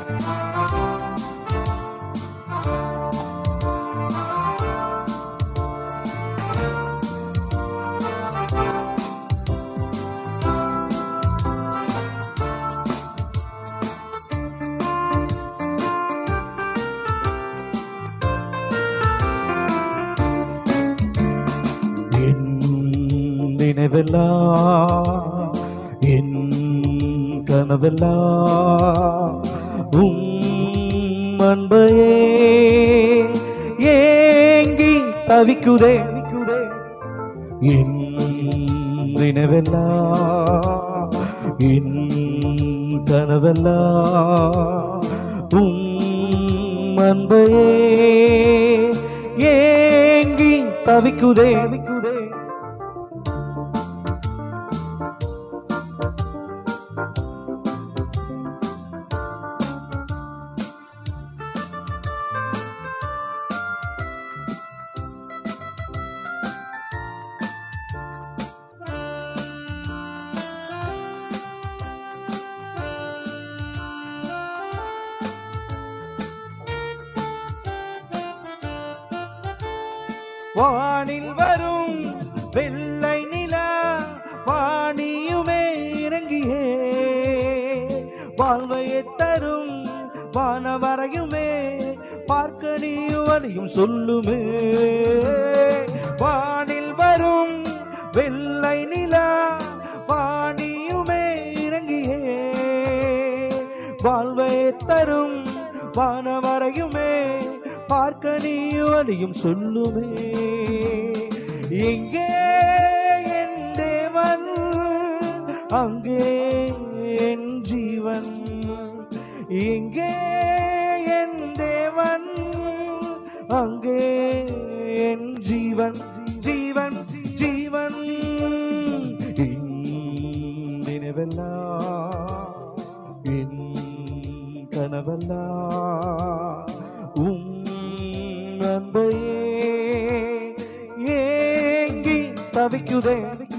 என் நினைவெல்லாம் என் கனவெல்லாம் உம் அன்பையே ஏங்கி தவிக்குதே என் நினைவெல்லாம் என் கனவெல்லாம் உம் அன்பையே ஏங்கி தவிக்குதே தவிக்குதே வானில் வரும் வெள்ளை நிலா வாணியுமே இறங்கியே வாழ்வையை தரும் வானவரையுமே பார்க்க நீயும் சொல்லுமே வானில் வரும் வெள்ளை நிலா வாணியுமே இறங்கியே வாழ்வை தரும் வானவரையுமே பார்க்க நீயும் சொல்லுமே எங்கே என் தேவன் அங்கே என் ஜீவன் எங்கே என் தேவன் அங்கே என் ஜீவன் ஜீவன் ஜீவன் என் நினைவெல்லாம் என் கனவெல்லாம் உம் அன்பையே ஏங்கி தவிக்குதே